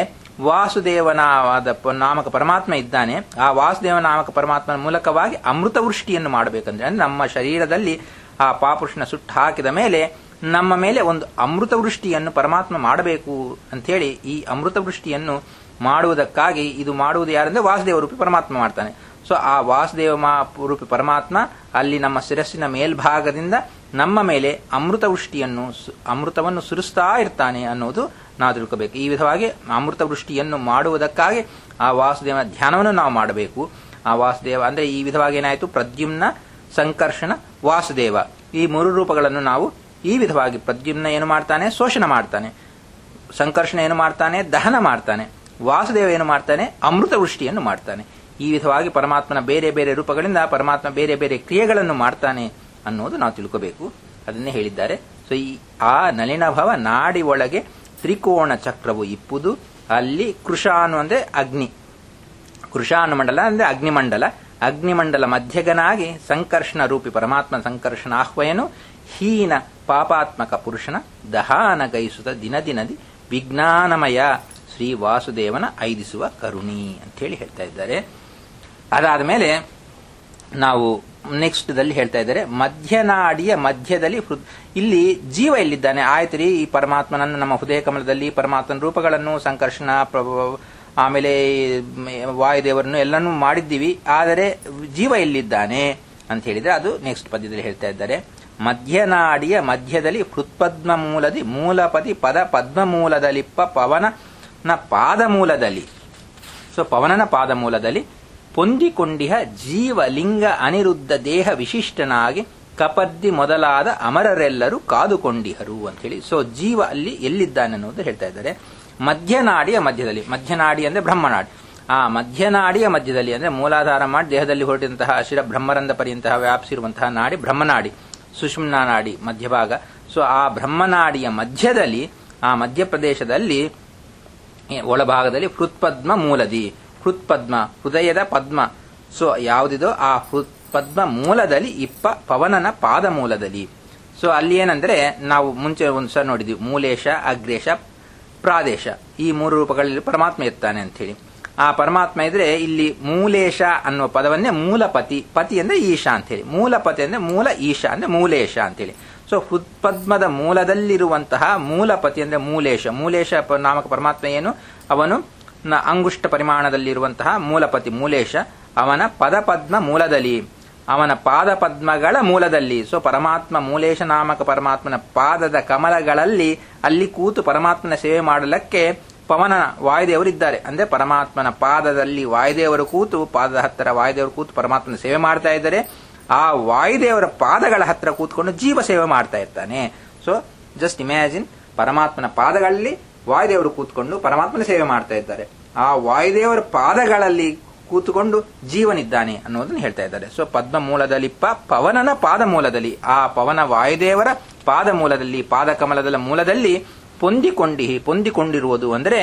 ವಾಸುದೇವನಾದ ಪ- ನಾಮಕ ಪರಮಾತ್ಮ ಇದ್ದಾನೆ ಆ ವಾಸುದೇವ ನಾಮಕ ಪರಮಾತ್ಮನ ಮೂಲಕವಾಗಿ ಅಮೃತ ವೃಷ್ಟಿಯನ್ನು ಮಾಡಬೇಕಂದ್ರೆ ಅಂದ್ರೆ ನಮ್ಮ ಶರೀರದಲ್ಲಿ ಆ ಪಾಪುರುಷನ ಸುಟ್ಟು ಹಾಕಿದ ಮೇಲೆ ನಮ್ಮ ಮೇಲೆ ಒಂದು ಅಮೃತ ವೃಷ್ಟಿಯನ್ನು ಪರಮಾತ್ಮ ಮಾಡಬೇಕು ಅಂಥೇಳಿ ಈ ಅಮೃತ ವೃಷ್ಟಿಯನ್ನು ಮಾಡುವುದಕ್ಕಾಗಿ ಇದು ಮಾಡುವುದು ಯಾರಂದ್ರೆ ವಾಸುದೇವ ರೂಪಿ ಪರಮಾತ್ಮ ಮಾಡ್ತಾನೆ ಸೊ ಆ ವಾಸುದೇವ ಮಾ- ರೂಪಿ ಪರಮಾತ್ಮ ಅಲ್ಲಿ ನಮ್ಮ ಶಿರಸ್ಸಿನ ಮೇಲ್ಭಾಗದಿಂದ ನಮ್ಮ ಮೇಲೆ ಅಮೃತ ವೃಷ್ಟಿಯನ್ನು ಸು- ಅಮೃತವನ್ನು ಸುರಿಸ್ತಾ ಇರ್ತಾನೆ ಅನ್ನೋದು ನಾವು ತಿಳ್ಕೋಬೇಕು ಈ ವಿಧವಾಗಿ ಅಮೃತ ವೃಷ್ಟಿಯನ್ನು ಮಾಡುವುದಕ್ಕಾಗಿ ಆ ವಾಸುದೇವನ ಧ್ಯಾನವನ್ನು ನಾವು ಮಾಡಬೇಕು ಆ ವಾಸುದೇವ ಅಂದ್ರೆ ಈ ವಿಧವಾಗಿ ಏನಾಯಿತು ಪ್ರದ್ಯುಮ್ನ ಸಂಕರ್ಷಣ ವಾಸುದೇವ ಈ ಮೂರು ರೂಪಗಳನ್ನು ನಾವು ಈ ವಿಧವಾಗಿ ಪ್ರದ್ಯುಮ್ನ ಏನು ಮಾಡ್ತಾನೆ ಶೋಷಣ ಮಾಡ್ತಾನೆ ಸಂಕರ್ಷಣ ಏನು ಮಾಡ್ತಾನೆ ದಹನ ಮಾಡ್ತಾನೆ ವಾಸುದೇವ ಏನು ಮಾಡ್ತಾನೆ ಅಮೃತ ವೃಷ್ಟಿಯನ್ನು ಮಾಡ್ತಾನೆ ಈ ವಿಧವಾಗಿ ಪರಮಾತ್ಮನ ಬೇರೆ ಬೇರೆ ರೂಪಗಳಿಂದ ಪರಮಾತ್ಮ ಬೇರೆ ಬೇರೆ ಕ್ರಿಯೆಗಳನ್ನು ಮಾಡ್ತಾನೆ ಅನ್ನೋದು ನಾವು ತಿಳ್ಕೋಬೇಕು ಅದನ್ನೇ ಹೇಳಿದ್ದಾರೆ ಸೊ ಈ ಆ ನಳಿನಭವ ನಾಡಿ ಒಳಗೆ ತ್ರಿಕೋಣ ಚಕ್ರವು ಇಪ್ಪುದು ಅಲ್ಲಿ ಕೃಷಾನು ಅಂದ್ರೆ ಅಗ್ನಿ ಕೃಷಾನು ಮಂಡಲ ಅಂದ್ರೆ ಅಗ್ನಿಮಂಡಲ ಅಗ್ನಿಮಂಡಲ ಮಧ್ಯಗನಾಗಿ ಸಂಕರ್ಷಣ ರೂಪಿ ಪರಮಾತ್ಮ ಸಂಕರ್ಷಣ ಆಹ್ವಯನು ಹೀನ ಪಾಪಾತ್ಮಕ ಪುರುಷನ ದಹಾನ ಗೈಸುತ್ತ ದಿನ ದಿನದಿ ವಿಜ್ಞಾನಮಯ ಶ್ರೀ ವಾಸುದೇವನ ಐದಿಸುವ ಕರುಣಿ ಅಂತ ಹೇಳಿ ಹೇಳ್ತಾ ಇದ್ದಾರೆ ಅದಾದ ಮೇಲೆ ನಾವು ನೆಕ್ಸ್ಟ್ ದಲ್ಲಿ ಹೇಳ್ತಾ ಇದ್ದಾರೆ ಮಧ್ಯನಾಡಿಯ ಮಧ್ಯದಲ್ಲಿ ಹೃದ್- ಇಲ್ಲಿ ಜೀವ ಎಲ್ಲಿದ್ದಾನೆ ಆಯ್ತು ರೀ ಈ ಪರಮಾತ್ಮನನ್ನು ನಮ್ಮ ಹೃದಯ ಕಮಲದಲ್ಲಿ ಪರಮಾತ್ಮನ ರೂಪಗಳನ್ನು ಸಂಕರ್ಷಣ ಪ್ರಭ- ಆಮೇಲೆ ಮ್, ವಾಯುದೇವರನ್ನು ಎಲ್ಲನೂ ಮಾಡಿದ್ದೀವಿ ಆದರೆ ಜೀವ ಎಲ್ಲಿದ್ದಾನೆ ಅಂತ ಹೇಳಿದ್ರೆ ಅದು ನೆಕ್ಸ್ಟ್ ಪದ್ಯದಲ್ಲಿ ಹೇಳ್ತಾ ಇದ್ದಾರೆ ಮಧ್ಯನಾಡಿಯ ಮಧ್ಯದಲ್ಲಿ ಹೃತ್ಪದ್ಮ ಮೂಲದಿ ಮೂಲಪದಿ ಪದ ಪದ್ಮ ಮೂಲದಲ್ಲಿಪ್ಪ ಪವನನ ಪಾದ ಮೂಲದಲ್ಲಿ ಸೊ ಪವನನ ಪಾದ ಮೂಲದಲ್ಲಿ ಪೊಂದಿಕೊಂಡಿಹ ಜೀವಲಿಂಗ ಅನಿರುದ್ಧ ದೇಹ ವಿಶಿಷ್ಟನಾಗಿ ಕಪದ್ದಿ ಮೊದಲಾದ ಅಮರರೆಲ್ಲರೂ ಕಾದುಕೊಂಡಿಹರು ಅಂತ ಹೇಳಿ ಸೊ ಜೀವ ಅಲ್ಲಿ ಎಲ್ಲಿದ್ದಾನೆ ಅನ್ನೋದು ಹೇಳ್ತಾ ಇದ್ದಾರೆ ಮಧ್ಯನಾಡಿಯ ಮಧ್ಯದಲ್ಲಿ ಮಧ್ಯನಾಡಿ ಅಂದ್ರೆ ಬ್ರಹ್ಮನಾಡಿ ಆ ಮಧ್ಯನಾಡಿಯ ಮಧ್ಯದಲ್ಲಿ ಅಂದ್ರೆ ಮೂಲಾಧಾರ ಮಾಡಿ ದೇಹದಲ್ಲಿ ಹೊರಟಿದಂತಹ ಶಿರ ಬ್ರಹ್ಮರಂಧ ಪರ್ಯಂತಹ ವ್ಯಾಪಿಸಿರುವಂತಹ ನಾಡಿ ಬ್ರಹ್ಮನಾಡಿ ಸುಷುಮ್ನ ನಾಡಿ ಮಧ್ಯಭಾಗ ಸೊ ಆ ಬ್ರಹ್ಮನಾಡಿಯ ಮಧ್ಯದಲ್ಲಿ ಆ ಮಧ್ಯಪ್ರದೇಶದಲ್ಲಿ ಒಳಭಾಗದಲ್ಲಿ ಹೃತ್ಪದ್ಮ ಮೂಲದಿ ಹೃತ್ಪದ್ಮ ಹೃದಯದ ಪದ್ಮ ಸೊ ಯಾವುದಿದೋ ಆ ಹೃತ್ಪದ್ಮ ಮೂಲದಲ್ಲಿ ಇಪ್ಪ ಪವನನ ಪಾದ ಮೂಲದಲ್ಲಿ ಸೊ ಅಲ್ಲಿ ಏನಂದ್ರೆ ನಾವು ಮುಂಚೆ ಒಂದು ಸಲ ನೋಡಿದ್ವಿ ಮೂಲೇಶ ಅಗ್ರೇಶ ಪ್ರಾದೇಶ ಈ ಮೂರು ರೂಪಗಳಲ್ಲಿ ಪರಮಾತ್ಮ ಇರ್ತಾನೆ ಅಂತ ಹೇಳಿ ಆ ಪರಮಾತ್ಮ ಇದ್ರೆ ಇಲ್ಲಿ ಮೂಲೇಶ ಅನ್ನುವ ಪದವನ್ನೇ ಮೂಲಪತಿ ಪತಿ ಅಂದ್ರೆ ಈಶಾ ಅಂತ ಹೇಳಿ ಮೂಲಪತಿ ಅಂದ್ರೆ ಮೂಲ ಈಶಾ ಅಂದ್ರೆ ಮೂಲೇಶ ಅಂತೇಳಿ ಸೊ ಹೃತ್ಪದ್ಮದ ಮೂಲದಲ್ಲಿರುವಂತಹ ಮೂಲಪತಿ ಅಂದ್ರೆ ಮೂಲೇಶ ಮೂಲೇಶ ಪ- ನಾಮಕ ಪರಮಾತ್ಮ ಏನು ಅವನು ನ- ಅಂಗುಷ್ಟ ಪರಿಮಾಣದಲ್ಲಿರುವಂತಹ ಮೂಲಪತಿ ಮೂಲೇಶ ಅವನ ಪದಪದ್ಮ ಮೂಲದಲ್ಲಿ ಅವನ ಪಾದ ಪದ್ಮಗಳ ಮೂಲದಲ್ಲಿ ಸೊ ಪರಮಾತ್ಮ ಮೂಲೇಶ ನಾಮಕ ಪರಮಾತ್ಮನ ಪಾದದ ಕಮಲಗಳಲ್ಲಿ ಅಲ್ಲಿ ಕೂತು ಪರಮಾತ್ಮನ ಸೇವೆ ಮಾಡಲಕ್ಕೆ ಪವನ ವಾಯುದೇವರು ಇದ್ದಾರೆ ಅಂದ್ರೆ ಪರಮಾತ್ಮನ ಪಾದದಲ್ಲಿ ವಾಯುದೇವರು ಕೂತು ಪಾದದ ಹತ್ತಿರ ವಾಯುದೇವರು ಕೂತು ಪರಮಾತ್ಮನ ಸೇವೆ ಮಾಡ್ತಾ ಇದ್ದಾರೆ ಆ ವಾಯುದೇವರ ಪಾದಗಳ ಹತ್ತಿರ ಕೂತ್ಕೊಂಡು ಜೀವ ಸೇವೆ ಮಾಡ್ತಾ ಇರ್ತಾನೆ ಸೊ ಜಸ್ಟ್ ಇಮ್ಯಾಜಿನ್ ಪರಮಾತ್ಮನ ಪಾದಗಳಲ್ಲಿ ವಾಯುದೇವರು ಕೂತ್ಕೊಂಡು ಪರಮಾತ್ಮನ ಸೇವೆ ಮಾಡ್ತಾ ಇದ್ದಾರೆ ಆ ವಾಯುದೇವರ ಪಾದಗಳಲ್ಲಿ ಕೂತುಕೊಂಡು ಜೀವನಿದ್ದಾನೆ ಅನ್ನೋದನ್ನ ಹೇಳ್ತಾ ಇದ್ದಾರೆ ಸೊ ಪದ್ಮ ಮೂಲದಲ್ಲಿಪ್ಪ ಪವನನ ಪಾದ ಮೂಲದಲ್ಲಿ ಆ ಪವನ ವಾಯುದೇವರ ಪಾದ ಮೂಲದಲ್ಲಿ ಪಾದಕಮಲದ ಮೂಲದಲ್ಲಿ ಪೊಂದಿಕೊಂಡಿ ಪೊಂದಿಕೊಂಡಿರುವುದು ಅಂದರೆ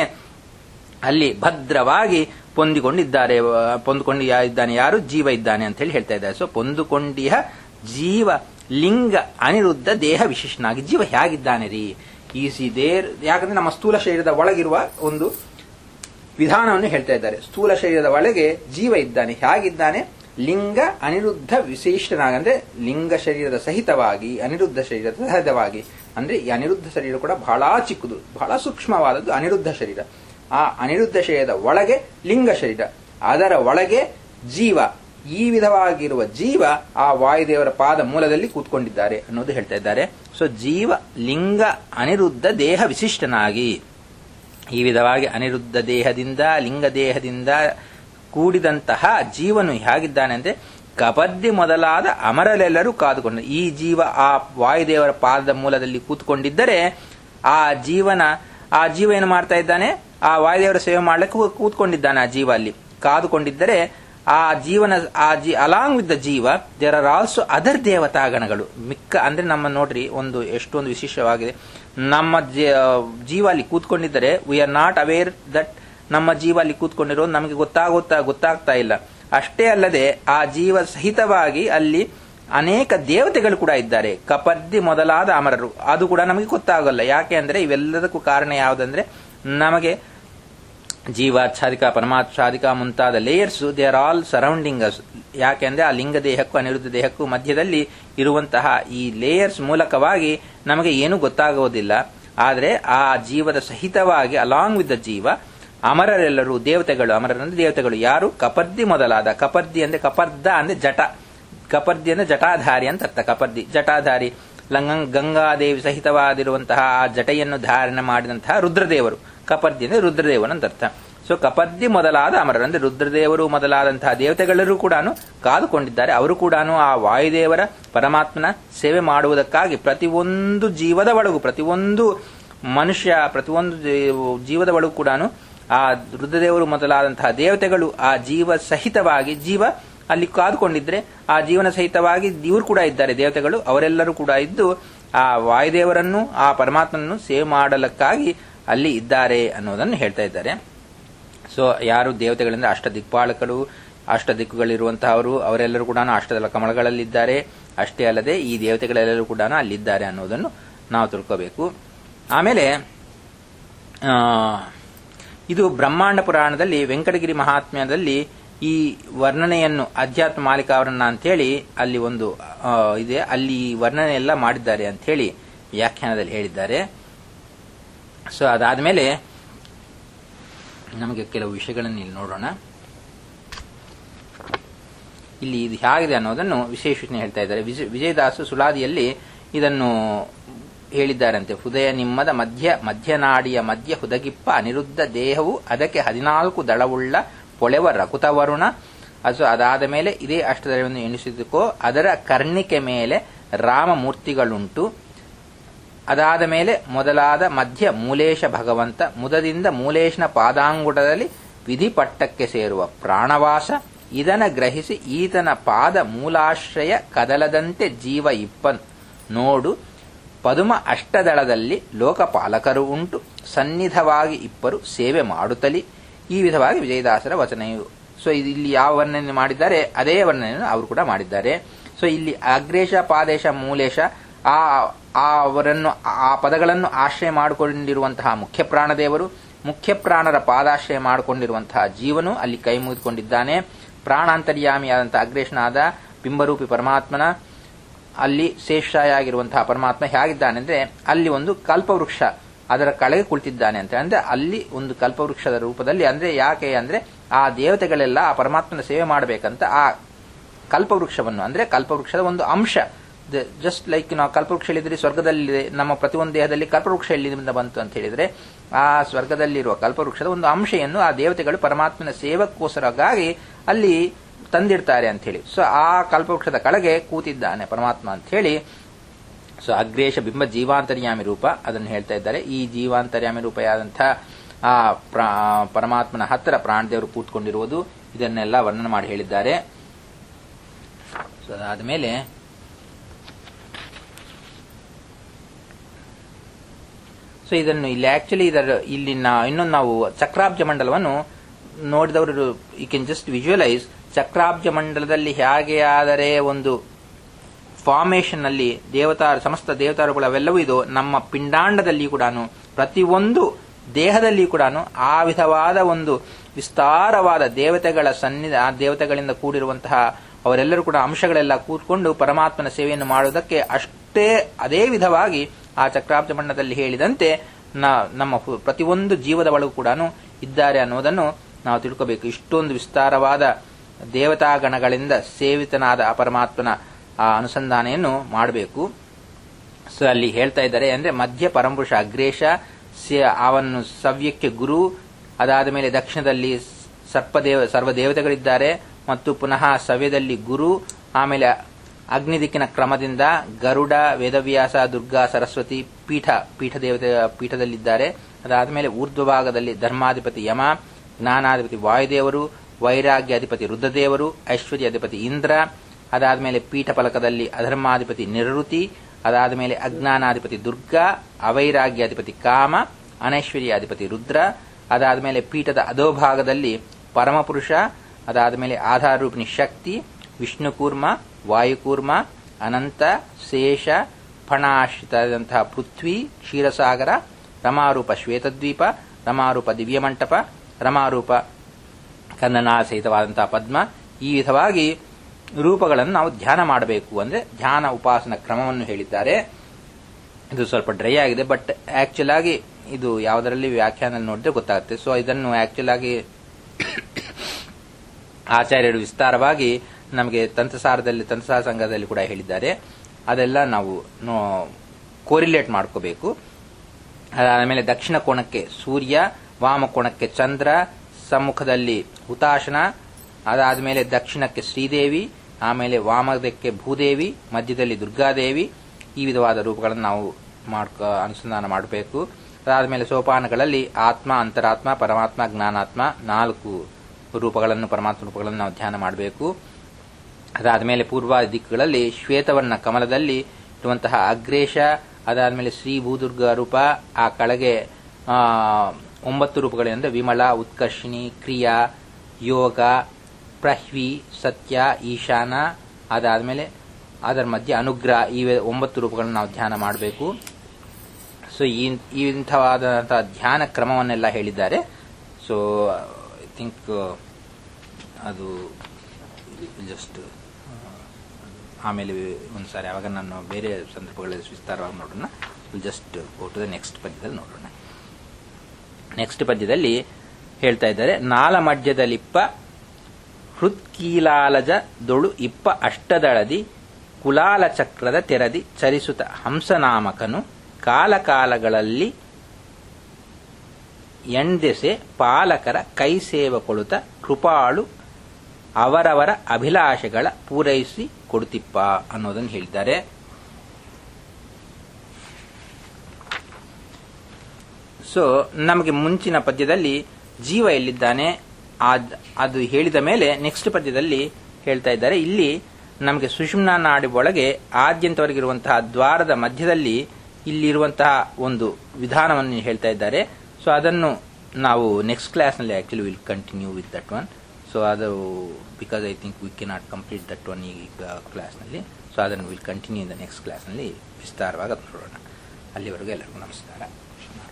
ಅಲ್ಲಿ ಭದ್ರವಾಗಿ ಪೊಂದಿಕೊಂಡಿದ್ದಾರೆ ಆ, ಪೊಂದಿಕೊಂಡು ಯಾ- ಇದ್ದಾನೆ ಯಾರು ಜೀವ ಇದ್ದಾನೆ ಅಂತ ಹೇಳಿ ಹೇಳ್ತಾ ಇದ್ದಾರೆ ಸೊ ಪೊಂದಿಕೊಂಡಿಹ ಜೀವ ಲಿಂಗ ಅನಿರುದ್ಧ ದೇಹ ವಿಶಿಷ್ಟನಾಗಿ ಜೀವ ಹೇಗಿದ್ದಾನೆ ರೀ ಈಸಿ ದೇರ್ ಯಾಕಂದ್ರೆ ನಮ್ಮ ಸ್ಥೂಲ ಶರೀರದ ಒಳಗಿರುವ ಒಂದು ವಿಧಾನವನ್ನು ಹೇಳ್ತಾ ಇದ್ದಾರೆ ಸ್ಥೂಲ ಶರೀರದ ಒಳಗೆ ಜೀವ ಇದ್ದಾನೆ ಹೇಗಿದ್ದಾನೆ ಲಿಂಗ ಅನಿರುದ್ಧ ವಿಶೇಷನಾಗ ಅಂದ್ರೆ ಲಿಂಗ ಶರೀರದ ಸಹಿತವಾಗಿ ಅನಿರುದ್ಧ ಶರೀರದ ಸಹಿತವಾಗಿ ಅಂದ್ರೆ ಈ ಅನಿರುದ್ಧ ಶರೀರ ಕೂಡ ಬಹಳ ಚಿಕ್ಕದು ಬಹಳ ಸೂಕ್ಷ್ಮವಾದದ್ದು ಅನಿರುದ್ಧ ಶರೀರ ಆ ಅನಿರುದ್ಧ ಶರೀರದ ಒಳಗೆ ಲಿಂಗ ಶರೀರ ಅದರ ಒಳಗೆ ಜೀವ ಈ ವಿಧವಾಗಿರುವ ಜೀವ ಆ ವಾಯುದೇವರ ಪಾದ ಮೂಲದಲ್ಲಿ ಕೂತ್ಕೊಂಡಿದ್ದಾರೆ ಅನ್ನೋದು ಹೇಳ್ತಾ ಇದ್ದಾರೆ ಸೊ ಜೀವ ಲಿಂಗ ಅನಿರುದ್ಧ ದೇಹ ವಿಶಿಷ್ಟನಾಗಿ ಈ ವಿಧವಾಗಿ ಅನಿರುದ್ಧ ದೇಹದಿಂದ ಲಿಂಗ ದೇಹದಿಂದ ಕೂಡಿದಂತಹ ಜೀವನು ಹೇಗಿದ್ದಾನೆ ಅಂದ್ರೆ ಕಬದ್ದಿ ಮೊದಲಾದ ಅಮರರೆಲ್ಲರೂ ಕಾದುಕೊಂಡು ಈ ಜೀವ ಆ ವಾಯುದೇವರ ಪಾದದ ಮೂಲದಲ್ಲಿ ಕೂತ್ಕೊಂಡಿದ್ದರೆ ಆ ಜೀವನ ಆ ಜೀವ ಏನು ಮಾಡ್ತಾ ಇದ್ದಾನೆ ಆ ವಾಯುದೇವರ ಸೇವೆ ಮಾಡ್ಲಿಕ್ಕೆ ಕೂ- ಕೂತ್ಕೊಂಡಿದ್ದಾನೆ ಆ ಜೀವ ಅಲ್ಲಿ ಕಾದುಕೊಂಡಿದ್ದರೆ ಆ ಜೀವನ ಆ ಜಿ ಅಲಾಂಗ್ ವಿತ್ ದ ಜೀವ ದೇರ್ ಆರ್ ಆಲ್ಸೋ ಅದರ್ ದೇವತಾಗಣಗಳು ಮಿಕ್ಕ ಅಂದ್ರೆ ನಮ್ಮ ನೋಡ್ರಿ ಒಂದು ಎಷ್ಟೊಂದು ವಿಶೇಷವಾಗಿದೆ ನಮ್ಮ ಜೀ- ಜೀವ ಅಲ್ಲಿ ಕೂತ್ಕೊಂಡಿದ್ದರೆ we are not aware that ನಮ್ಮ ಜೀವ ಅಲ್ಲಿ ಕೂತ್ಕೊಂಡಿರೋದು ನಮಗೆ ಗೊತ್ತಾಗುತ್ತಾ ಗೊತ್ತಾಗ್ತಾ ಇಲ್ಲ ಅಷ್ಟೇ ಅಲ್ಲದೆ ಆ ಜೀವ ಸಹಿತವಾಗಿ ಅಲ್ಲಿ ಅನೇಕ ದೇವತೆಗಳು ಕೂಡ ಇದ್ದಾರೆ ಕಪರ್ದಿ ಮೊದಲಾದ ಅಮರರು ಅದು ಕೂಡ ನಮಗೆ ಗೊತ್ತಾಗಲ್ಲ ಯಾಕೆ ಅಂದ್ರೆ ಇವೆಲ್ಲದಕ್ಕೂ ಕಾರಣ ಯಾವುದಂದ್ರೆ ನಮಗೆ ಜೀವಾಚ್ಛಾದಿಕ ಪರಮಾಚ್ಛಾದಿಕ ಮುಂತಾದ layers they are all surrounding us ಯಾಕೆಂದ್ರೆ ಆ ಲಿಂಗ ದೇಹಕ್ಕೂ ಅನಿರುದ್ಧ ದೇಹಕ್ಕೂ ಮಧ್ಯದಲ್ಲಿ ಇರುವಂತಹ ಈ ಲೇಯರ್ಸ್ ಮೂಲಕವಾಗಿ ನಮಗೆ ಏನು ಗೊತ್ತಾಗುವುದಿಲ್ಲ ಆದರೆ ಆ ಜೀವದ ಸಹಿತವಾಗಿ ಅಲಾಂಗ್ ವಿತ್ ದ ಜೀವ ಅಮರರೆಲ್ಲರೂ ದೇವತೆಗಳು ಅಮರರಂದ್ರೆ ದೇವತೆಗಳು ಯಾರು ಕಪರ್ದಿ ಮೊದಲಾದ ಕಪರ್ದಿ ಅಂದ್ರೆ ಕಪರ್ದ ಅಂದ್ರೆ ಜಟ ಕಪರ್ದಿ ಅಂದ್ರೆ ಜಟಾಧಾರಿ ಅಂತ ಅರ್ಥ ಕಪರ್ದಿ ಜಟಾಧಾರಿ ಲಂಗಂ ಗಂಗಾದೇವಿ ಸಹಿತವಾದಿರುವಂತಹ ಆ ಜಟೆಯನ್ನು ಧಾರಣೆ ಮಾಡಿದಂತಹ ರುದ್ರದೇವರು ಕಪರ್ದಿ ಅಂದ್ರೆ ರುದ್ರದೇವನು ಅಂತ ಅರ್ಥ ಸೊ ಕಪರ್ದಿ ಮೊದಲಾದ ಅಮರರು ಅಂದ್ರೆ ರುದ್ರದೇವರು ಮೊದಲಾದಂತಹ ದೇವತೆಗಳೆಲ್ಲರೂ ಕೂಡ ಕಾದುಕೊಂಡಿದ್ದಾರೆ ಅವರು ಕೂಡ ಆ ವಾಯುದೇವರ ಪರಮಾತ್ಮನ ಸೇವೆ ಮಾಡುವುದಕ್ಕಾಗಿ ಪ್ರತಿಯೊಂದು ಜೀವದ ಒಳಗೂ ಪ್ರತಿಯೊಂದು ಮನುಷ್ಯ ಪ್ರತಿಯೊಂದು ಜೀವ- ಜೀವದ ಒಳಗೂ ಕೂಡ ಆ ರುದ್ರದೇವರು ಮೊದಲಾದಂತಹ ದೇವತೆಗಳು ಆ ಜೀವ ಸಹಿತವಾಗಿ ಜೀವ ಅಲ್ಲಿ ಕಾದುಕೊಂಡಿದ್ರೆ ಆ ಜೀವನ ಸಹಿತವಾಗಿ ಇವರು ಕೂಡ ಇದ್ದಾರೆ ದೇವತೆಗಳು ಅವರೆಲ್ಲರೂ ಕೂಡ ಇದ್ದು ಆ ವಾಯುದೇವರನ್ನು ಆ ಪರಮಾತ್ಮನನ್ನು ಸೇವೆ ಮಾಡಲಕ್ಕಾಗಿ ಅಲ್ಲಿ ಇದ್ದಾರೆ ಅನ್ನೋದನ್ನು ಹೇಳ್ತಾ ಇದ್ದಾರೆ ಸೊ ಯಾರು ದೇವತೆಗಳಿಂದ ಅಷ್ಟ ದಿಕ್ಪಾಲಕರು ಅಷ್ಟ ದಿಕ್ಕುಗಳಿರುವಂತಹವರು ಅವರೆಲ್ಲರೂ ಕೂಡ ಅಷ್ಟದಲ ಕಮಲಗಳಲ್ಲಿದ್ದಾರೆ ಅಷ್ಟೇ ಅಲ್ಲದೆ ಈ ದೇವತೆಗಳೆಲ್ಲರೂ ಕೂಡ ಅಲ್ಲಿದ್ದಾರೆ ಅನ್ನೋದನ್ನು ನಾವು ತಿಳ್ಕೋಬೇಕು ಆಮೇಲೆ ಆ, ಇದು ಬ್ರಹ್ಮಾಂಡ ಪುರಾಣದಲ್ಲಿ ವೆಂಕಟಗಿರಿ ಮಹಾತ್ಮ್ಯದಲ್ಲಿ ಈ ವರ್ಣನೆಯನ್ನು ಅಧ್ಯಾತ್ಮ ಮಾಲಿಕಾವರಣ ಅಂತೇಳಿ ಅಲ್ಲಿ ಒಂದು ಆ, ಇದೆ ಅಲ್ಲಿ ಈ ವರ್ಣನೆ ಎಲ್ಲ ಮಾಡಿದ್ದಾರೆ ಅಂತ ಹೇಳಿ ವ್ಯಾಖ್ಯಾನದಲ್ಲಿ ಹೇಳಿದ್ದಾರೆ ಸೊ ಅದಾದ್ಮೇಲೆ ನಮಗೆ ಕೆಲವು ವಿಷಯಗಳನ್ನು ಇಲ್ಲಿ ನೋಡೋಣ ಇಲ್ಲಿ ಇದು ಹೇಗಿದೆ ಅನ್ನೋದನ್ನು ವಿಶೇಷಣೆ ಹೇಳ್ತಾ ಇದ್ದಾರೆ ವಿಜಯ- ವಿಜಯದಾಸು ಸುಳಾದಿಯಲ್ಲಿ ಇದನ್ನು ಹೇಳಿದ್ದಾರಂತೆ ಹೃದಯ ನಿಮ್ಮದ ಮಧ್ಯ ಮಧ್ಯನಾಡಿಯ ಮಧ್ಯ ಹುದಗಿಪ್ಪ ಅನಿರುದ್ಧ ದೇಹವು ಅದಕ್ಕೆ ಹದಿನಾಲ್ಕು ದಳವುಳ್ಳ ಪೊಳೆವ ರಕುತವರುಣ ಅದು ಅದಾದ ಮೇಲೆ ಇದೇ ಅಷ್ಟದಳವನ್ನು ಎಣಿಸಿದಕ್ಕೋ ಅದರ ಕರ್ಣಿಕೆ ಮೇಲೆ ರಾಮಮೂರ್ತಿಗಳುಂಟು ಅದಾದ ಮೇಲೆ ಮೊದಲಾದ ಮಧ್ಯ ಮೂಲೇಶ ಭಗವಂತ ಮುದದಿಂದ ಮೂಲೇಶನ ಪಾದಾಂಗುಟದಲ್ಲಿ ವಿಧಿಪಟ್ಟಕ್ಕೆ ಸೇರುವ ಪ್ರಾಣವಾಸ ಇದನ ಗ್ರಹಿಸಿ ಈತನ ಪಾದ ಮೂಲಾಶ್ರಯ ಕದಲದಂತೆ ಜೀವ ಇಪ್ಪ ನೋಡು ಪದುಮ ಅಷ್ಟದಳದಲ್ಲಿ ಲೋಕಪಾಲಕರು ಉಂಟು ಸನ್ನಿಧವಾಗಿ ಇಬ್ಬರು ಸೇವೆ ಮಾಡುತ್ತಲಿ ಈ ವಿಧವಾಗಿ ವಿಜಯದಾಸರ ವಚನೆಯು ಸೊ ಇದು ಇಲ್ಲಿ ಯಾವ ವರ್ಣನೆ ಮಾಡಿದ್ದಾರೆ ಅದೇ ವರ್ಣನೆಯನ್ನು ಅವರು ಕೂಡ ಮಾಡಿದ್ದಾರೆ ಸೊ ಇಲ್ಲಿ ಅಗ್ರೇಶ ಪಾದೇಶ ಮೂಲೇಶ ಆ ಆ ಅವರನ್ನು ಆ ಪದಗಳನ್ನು ಆಶ್ರಯ ಮಾಡಿಕೊಂಡಿರುವಂತಹ ಮುಖ್ಯ ಪ್ರಾಣದೇವರು ಮುಖ್ಯ ಪ್ರಾಣರ ಪಾದಾಶ್ರಯ ಮಾಡಿಕೊಂಡಿರುವಂತಹ ಜೀವನು ಅಲ್ಲಿ ಕೈ ಮುಗಿದುಕೊಂಡಿದ್ದಾನೆ ಪ್ರಾಣಾಂತರ್ಯಾಮಿಯಾದಂತಹ ಅಗ್ರೇಶನಾದ ಬಿಂಬರೂಪಿ ಪರಮಾತ್ಮನ ಅಲ್ಲಿ ಶೇಷಾಯ ಆಗಿರುವಂತಹ ಪರಮಾತ್ಮ ಹೇಗಿದ್ದಾನೆ ಅಂದ್ರೆ ಅಲ್ಲಿ ಒಂದು ಕಲ್ಪವೃಕ್ಷ ಅದರ ಕೆಳಗೆ ಕುಳಿತಿದ್ದಾನೆ ಅಂತ ಅಂದ್ರೆ ಅಲ್ಲಿ ಒಂದು ಕಲ್ಪವೃಕ್ಷದ ರೂಪದಲ್ಲಿ ಅಂದ್ರೆ ಯಾಕೆ ಅಂದ್ರೆ ಆ ದೇವತೆಗಳೆಲ್ಲ ಆ ಪರಮಾತ್ಮನ ಸೇವೆ ಮಾಡಬೇಕಂತ ಆ ಕಲ್ಪವೃಕ್ಷವನ್ನು ಅಂದ್ರೆ ಕಲ್ಪವೃಕ್ಷದ ಒಂದು ಅಂಶ ಜಸ್ಟ್ ಲೈಕ್ ನಾವು ಕಲ್ಪವೃಕ್ಷ ಹೇಳಿದ್ರೆ ಸ್ವರ್ಗದಲ್ಲಿ ನಮ್ಮ ಪ್ರತಿಯೊಂದು ದೇಹದಲ್ಲಿ ಕಲ್ಪವೃಕ್ಷ ಎಲ್ಲಿಂದ ಬಂತು ಅಂತ ಹೇಳಿದ್ರೆ ಆ ಸ್ವರ್ಗದಲ್ಲಿರುವ ಕಲ್ಪವೃಕ್ಷದ ಒಂದು ಅಂಶೆಯನ್ನು ಆ ದೇವತೆಗಳು ಪರಮಾತ್ಮನ ಸೇವಕ್ಕೋಸ್ಕರಗಾಗಿ ಅಲ್ಲಿ ತಂದಿಡ್ತಾರೆ ಅಂತ ಹೇಳಿ ಸೊ ಆ ಕಲ್ಪವೃಕ್ಷದ ಕೆಳಗೆ ಕೂತಿದ್ದಾನೆ ಪರಮಾತ್ಮ ಅಂತ ಹೇಳಿ ಸೊ ಅಗ್ರೇಶ ಬಿಂಬ ಜೀವಾಂತರ್ಯಾಮಿ ರೂಪ ಅದನ್ನು ಹೇಳ್ತಾ ಇದ್ದಾರೆ ಈ ಜೀವಾಂತರ್ಯಾಮಿ ರೂಪವಾದಂತಹ ಆ ಪ್ರಾ- ಪರಮಾತ್ಮನ ಹತ್ತಿರ ಪ್ರಾಣದೇವರು ಕೂತ್ಕೊಂಡಿರುವುದು ಇದನ್ನೆಲ್ಲ ವರ್ಣನೆ ಮಾಡಿ ಹೇಳಿದ್ದಾರೆ ಸೊ ಅದಾದಮೇಲೆ ಸೊ ಇದನ್ನು ಇಲ್ಲಿ ಆಕ್ಚುಲಿ ಇದರ ಇಲ್ಲಿ ನಾ- ಇನ್ನೊಂದು ನಾವು ಚಕ್ರಾಬ್ಜ ಮಂಡಲವನ್ನು ನೋಡಿದವರು ಯು ಕ್ಯಾನ್ ಜಸ್ಟ್ ವಿಜುವಲೈಸ್ ಚಕ್ರಾಬ್ಜ ಮಂಡಲದಲ್ಲಿ ಹೇಗೆ ಆದರೆ ಒಂದು ಫಾರ್ಮೇಶನ್ ಅಲ್ಲಿ ದೇವತಾ ಸಮಸ್ತ ದೇವತಾರುಗಳು ಅವೆಲ್ಲವೂ ಇದು ನಮ್ಮ ಪಿಂಡಾಂಡದಲ್ಲಿ ಕೂಡ ಪ್ರತಿಯೊಂದು ದೇಹದಲ್ಲಿ ಕೂಡ ಆ ವಿಧವಾದ ಒಂದು ವಿಸ್ತಾರವಾದ ದೇವತೆಗಳ ಸನ್ನಿಧ ಆ ದೇವತೆಗಳಿಂದ ಕೂಡಿರುವಂತಹ ಅವರೆಲ್ಲರೂ ಕೂಡ ಅಂಶಗಳೆಲ್ಲ ಕೂತ್ಕೊಂಡು ಪರಮಾತ್ಮನ ಸೇವೆಯನ್ನು ಮಾಡುವುದಕ್ಕೆ ಅಷ್ಟೇ ಅದೇ ವಿಧವಾಗಿ ಆ ಚಕ್ರಾಬ್ಜ ಬಣ್ಣದಲ್ಲಿ ಹೇಳಿದಂತೆ ನ- ನಮ್ಮ ಹು- ಪ್ರತಿಯೊಂದು ಜೀವದ ಒಳಗೂ ಕೂಡ ಇದ್ದಾರೆ ಅನ್ನೋದನ್ನು ನಾವು ತಿಳ್ಕೋಬೇಕು ಇಷ್ಟೊಂದು ವಿಸ್ತಾರವಾದ ದೇವತಾಗಣಗಳಿಂದ ಸೇವಿತನಾದ ಆ ಪರಮಾತ್ಮನ ಆ ಅನುಸಂಧಾನೆಯನ್ನು ಮಾಡಬೇಕು ಸೊ ಅಲ್ಲಿ ಹೇಳ್ತಾ ಇದ್ದಾರೆ ಅಂದ್ರೆ ಮಧ್ಯ ಪರಮಪುರುಷ ಅಗ್ರೇಶ ಸ- ಅವನು ಸವ್ಯಕ್ಕೆ ಗುರು ಅದಾದ ಮೇಲೆ ದಕ್ಷಿಣದಲ್ಲಿ ಸರ್ಪದೇವ ಸರ್ವದೇವತೆಗಳಿದ್ದಾರೆ ಮತ್ತು ಪುನಃ ಸವ್ಯದಲ್ಲಿ ಗುರು ಆಮೇಲೆ ಅಗ್ನಿ ದಿಕ್ಕಿನ ಕ್ರಮದಿಂದ ಗರುಡ ವೇದವ್ಯಾಸ ದುರ್ಗಾ ಸರಸ್ವತಿ ಪೀಠ ಪೀಠ ದೇವತೆ ಪೀಠದಲ್ಲಿದ್ದಾರೆ ಅದಾದ ಮೇಲೆ ಊರ್ಧ್ವ ಭಾಗದಲ್ಲಿ ಧರ್ಮಾಧಿಪತಿ ಯಮ ಜ್ಞಾನಾಧಿಪತಿ ವಾಯುದೇವರು ವೈರಾಗ್ಯಾಧಿಪತಿ ರುದ್ರದೇವರು ಐಶ್ವರ್ಯ ಅಧಿಪತಿ ಇಂದ್ರ ಅದಾದ ಮೇಲೆ ಪೀಠ ಫಲಕದಲ್ಲಿ ಅಧರ್ಮಾಧಿಪತಿ ನಿರೃತಿ ಅದಾದ ಮೇಲೆ ಅಜ್ಞಾನಾಧಿಪತಿ ದುರ್ಗಾ ಅವೈರಾಗ್ಯಾಧಿಪತಿ ಕಾಮ ಅನೈಶ್ವರ್ಯಾಧಿಪತಿ ರುದ್ರ ಅದಾದ ಮೇಲೆ ಪೀಠದ ಅಧೋಭಾಗದಲ್ಲಿ ಪರಮಪುರುಷ ಅದಾದ ಮೇಲೆ ಆಧಾರರೂಪಿಣಿ ಶಕ್ತಿ ವಿಷ್ಣುಕೂರ್ಮ ವಾಯುಕೂರ್ಮ ಅನಂತ ಶೇಷ ಫಣಾಶ್ರಿತದಂತಹ ಪೃಥ್ವಿ ಕ್ಷೀರಸಾಗರ ರಮಾರೂಪ ಶ್ವೇತದ್ವೀಪ ರಮಾರೂಪ ದಿವ್ಯಮಂಟಪ ರಮಾರೂಪ ಕನ್ನನ ಸಹಿತವಾದಂತಹ ಪದ್ಮ ಈ ವಿಧವಾಗಿ ರೂಪಗಳನ್ನು ನಾವು ಧ್ಯಾನ ಮಾಡಬೇಕು ಅಂದ್ರೆ ಧ್ಯಾನ ಉಪಾಸನ ಕ್ರಮವನ್ನು ಹೇಳಿದ್ದಾರೆ ಇದು ಸ್ವಲ್ಪ ಡ್ರೈ ಆಗಿದೆ ಬಟ್ ಆಕ್ಚುಲ್ ಆಗಿ ಇದು ಯಾವುದರಲ್ಲಿ ವ್ಯಾಖ್ಯಾನ ನೋಡಿದ್ರೆ ಗೊತ್ತಾಗುತ್ತೆ ಸೊ ಇದನ್ನು ಆಕ್ಚುಲ್ ಆಗಿ ಆಚಾರ್ಯರು ವಿಸ್ತಾರವಾಗಿ ನಮಗೆ ತಂತ್ರಸಾರದಲ್ಲಿ ತಂತ್ರಸಾರ ಸಂಘದಲ್ಲಿ ಕೂಡ ಹೇಳಿದ್ದಾರೆ ಅದೆಲ್ಲ ನಾವು ಕೋರಿಲೇಟ್ ಮಾಡ್ಕೋಬೇಕು ಅದಾದಮೇಲೆ ದಕ್ಷಿಣ ಕೋಣಕ್ಕೆ ಸೂರ್ಯ ವಾಮ ಕೋಣಕ್ಕೆ ಚಂದ್ರ ಸಮ್ಮುಖದಲ್ಲಿ ಹುತಾಶನ ಅದಾದ ಮೇಲೆ ದಕ್ಷಿಣಕ್ಕೆ ಶ್ರೀದೇವಿ ಆಮೇಲೆ ವಾಮದಕ್ಕೆ ಭೂದೇವಿ ಮಧ್ಯದಲ್ಲಿ ದುರ್ಗಾದೇವಿ ಈ ವಿಧವಾದ ರೂಪಗಳನ್ನು ನಾವು ಮಾಡ್ಕೊ ಅನುಸಂಧಾನ ಮಾಡಬೇಕು ಅದಾದ ಸೋಪಾನಗಳಲ್ಲಿ ಆತ್ಮ ಅಂತರಾತ್ಮ ಪರಮಾತ್ಮ ಜ್ಞಾನಾತ್ಮ ನಾಲ್ಕು ರೂಪಗಳನ್ನು ಪರಮಾತ್ಮ ರೂಪಗಳನ್ನು ನಾವು ಧ್ಯಾನ ಮಾಡಬೇಕು ಅದಾದ ಮೇಲೆ ಪೂರ್ವ ದಿಕ್ಕುಗಳಲ್ಲಿ ಶ್ವೇತವರ್ಣ ಕಮಲದಲ್ಲಿ ಇರುವಂತಹ ಅಗ್ರೇಶ ಅದಾದಮೇಲೆ ಶ್ರೀ ಭೂದುರ್ಗ ರೂಪ ಆ ಕೆಳಗೆ ಆ, ಒಂಬತ್ತು ರೂಪಗಳೆಂದರೆ ವಿಮಲ ಉತ್ಕರ್ಷಿಣಿ ಕ್ರಿಯಾ ಯೋಗ ಪ್ರಹ್ವಿ ಸತ್ಯ ಈಶಾನ ಅದಾದಮೇಲೆ ಅದರ ಮಧ್ಯೆ ಅನುಗ್ರಹ ಈ ಒಂಬತ್ತು ರೂಪಗಳನ್ನು ನಾವು ಧ್ಯಾನ ಮಾಡಬೇಕು ಸೊ ಈ ಇಂಥವಾದಂತಹ ಧ್ಯಾನ ಕ್ರಮವನ್ನೆಲ್ಲ ಹೇಳಿದ್ದಾರೆ ಸೊ ಐ ಥಿಂಕ್ ಅದು ಜಸ್ಟ್ ಆಮೇಲೆ ಒಂದ್ಸಾರಿ ಅವಾಗ ನಾನು ಬೇರೆ ಸಂದರ್ಭಗಳಲ್ಲಿ ವಿಸ್ತಾರವಾಗಿ ನೋಡೋಣ just go to the next ಪದ್ಯದಲ್ಲಿ ನೋಡೋಣ ನೆಕ್ಸ್ಟ್ ಪದ್ಯದಲ್ಲಿ ಹೇಳ್ತಾ ಇದ್ದಾರೆ ನಾಲಮಡ್ಯದಲ್ಲಿಪ್ಪ ಹೃತ್ಕೀಲಾಲಜದೊಳು ಇಪ್ಪ ಅಷ್ಟದಳದಿ ಕುಲಾಲ ಚಕ್ರದ ತೆರದಿ ಚರಿಸುತ್ತ ಹಂಸನಾಮಕನು ಕಾಲಕಾಲಗಳಲ್ಲಿ ಎಂದೆಸೆ ಪಾಲಕರ ಕೈ ಸೇವಕೊಳುತ್ತ ಕೃಪಾಳು ಅವರವರ ಅಭಿಲಾಷೆಗಳ ಪೂರೈಸಿ ಕೊಡುತ್ತಿಪ್ಪ ಅನ್ನೋದನ್ನು ಹೇಳಿದ್ದಾರೆ ಸೊ ನಮಗೆ ಮುಂಚಿನ ಪದ್ಯದಲ್ಲಿ ಜೀವ ಎಲ್ಲಿದ್ದಾನೆ ಆದ್- ಅದು ಹೇಳಿದ ಮೇಲೆ ನೆಕ್ಸ್ಟ್ ಪದ್ಯದಲ್ಲಿ ಹೇಳ್ತಾ ಇದ್ದಾರೆ ಇಲ್ಲಿ ನಮಗೆ ಸುಷುಮ್ನ ನಾಡಿ ಒಳಗೆ ಆದ್ಯಂತವರೆಗಿರುವಂತಹ ದ್ವಾರದ ಮಧ್ಯದಲ್ಲಿ ಇಲ್ಲಿರುವಂತಹ ಒಂದು ವಿಧಾನವನ್ನು ಹೇಳ್ತಾ ಇದ್ದಾರೆ ಸೊ ಅದನ್ನು ನಾವು ನೆಕ್ಸ್ಟ್ ಕ್ಲಾಸ್ನಲ್ಲಿ actually will continue with that one so ಅದು because I think we cannot complete that one ಈಗ ಕ್ಲಾಸ್ನಲ್ಲಿ ಸೊ ಅದನ್ನು will continue in the next ಕ್ಲಾಸ್ನಲ್ಲಿ ವಿಸ್ತಾರವಾಗಿ ಅದು ನೋಡೋಣ ಅಲ್ಲಿವರೆಗೂ ಎಲ್ಲರಿಗೂ ನಮಸ್ಕಾರ